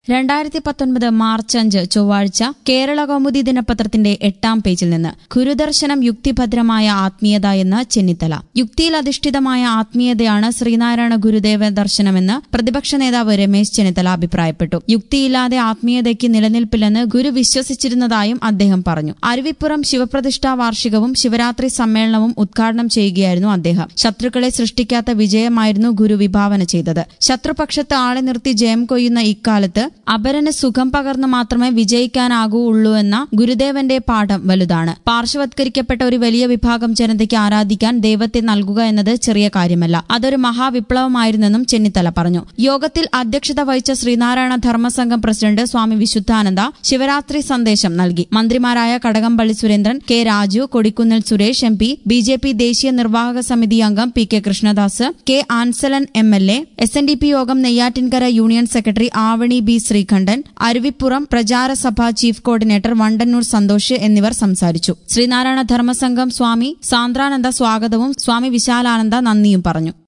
രണ്ടായിരത്തി പത്തൊൻപത് മാർച്ച് അഞ്ച് ചൊവ്വാഴ്ച കേരള കൗമുദി ദിനപത്രത്തിന്റെ എട്ടാം പേജിൽ നിന്ന് ഗുരുദർശനം യുക്തിഭദ്രമായ ആത്മീയത എന്ന് ചെന്നിത്തല യുക്തിയിൽ അധിഷ്ഠിതമായ ആത്മീയതയാണ് ശ്രീനാരായണ ഗുരുദേവ ദർശനമെന്ന് പ്രതിപക്ഷ നേതാവ് രമേശ് ചെന്നിത്തല അഭിപ്രായപ്പെട്ടു യുക്തിയില്ലാതെ ആത്മീയതയ്ക്ക് നിലനിൽപ്പില്ലെന്ന് ഗുരു വിശ്വസിച്ചിരുന്നതായും അദ്ദേഹം പറഞ്ഞു അരുവിപ്പുറം ശിവപ്രതിഷ്ഠാ വാർഷികവും ശിവരാത്രി സമ്മേളനവും ഉദ്ഘാടനം ചെയ്യുകയായിരുന്നു അദ്ദേഹം ശത്രുക്കളെ സൃഷ്ടിക്കാത്ത വിജയമായിരുന്നു ഗുരു വിഭാവന ചെയ്തത് ശത്രുപക്ഷത്ത് ആളെ നിർത്തി ജയം കൊയ്യുന്ന ഇക്കാലത്ത് അപരന് സുഖം പകർന്നു മാത്രമേ വിജയിക്കാനാകൂള്ളൂ എന്ന ഗുരുദേവന്റെ പാഠം വലുതാണ് പാർശ്വവത്കരിക്കപ്പെട്ട ഒരു വലിയ വിഭാഗം ജനതയ്ക്ക് ആരാധിക്കാൻ ദൈവത്തെ നൽകുക എന്നത് ചെറിയ കാര്യമല്ല അതൊരു മഹാവിപ്ലവമായിരുന്നെന്നും ചെന്നിത്തല പറഞ്ഞു യോഗത്തിൽ അധ്യക്ഷത വഹിച്ച ശ്രീനാരായണ ധർമ്മസംഘം പ്രസിഡന്റ് സ്വാമി വിശുദ്ധാനന്ദ ശിവരാത്രി സന്ദേശം നൽകി മന്ത്രിമാരായ Kadakampally Surendran K Raju Kodikunnil Suresh M P B J P ദേശീയ നിർവാഹക സമിതി അംഗം P K Krishnadas K Ansalan M L A S N D P Yogam Neyyattinkara union secretary Avani B Sreekantan Aruvippuram പ്രചാരസഭ ചീഫ് കോർഡിനേറ്റർ വണ്ടന്നൂർ സന്തോഷ് എന്നിവർ സംസാരിച്ചു ശ്രീനാരായണ ധർമ്മസംഘം സ്വാമി സാന്ദ്രാനന്ദ സ്വാഗതവും സ്വാമി വിശാലാനന്ദ നന്ദിയും പറഞ്ഞു